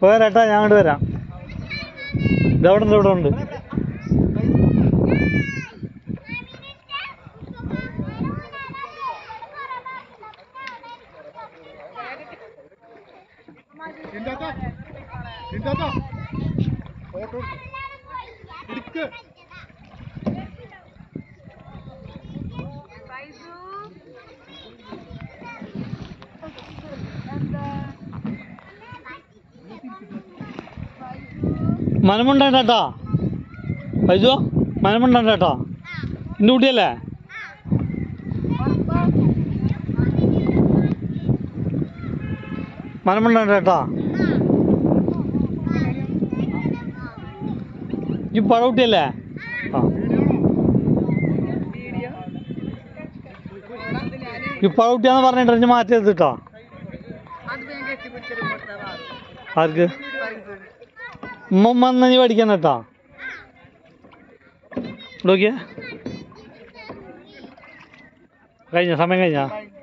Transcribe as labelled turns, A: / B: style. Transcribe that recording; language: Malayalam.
A: പോരാട്ടാ ഞാൻ അങ്ങോട്ട് വരാം ഇതവിടെ ഉണ്ട് ഇവിടെ ഉണ്ട്
B: ഫോട്ടോ എടുക്ക്
A: മനമുണ്ടേട്ടാ പൈസോ മനമുണ്ടേട്ടാ ഇന്ന് കുട്ടിയല്ലേ മനമുണ്ടേട്ടാ ഈ പഴകുട്ടിയല്ലേ ആ ഈ പഴകുട്ടിയാന്ന് പറഞ്ഞിട്ട് എനിക്ക് മാറ്റിയത് കേട്ടോ ആർക്ക് ഉമ്മ എന്നാ നീ പഠിക്കാൻ കേട്ടാ നോക്കിയേ കഴിഞ്ഞ സമയം കഴിഞ്ഞാ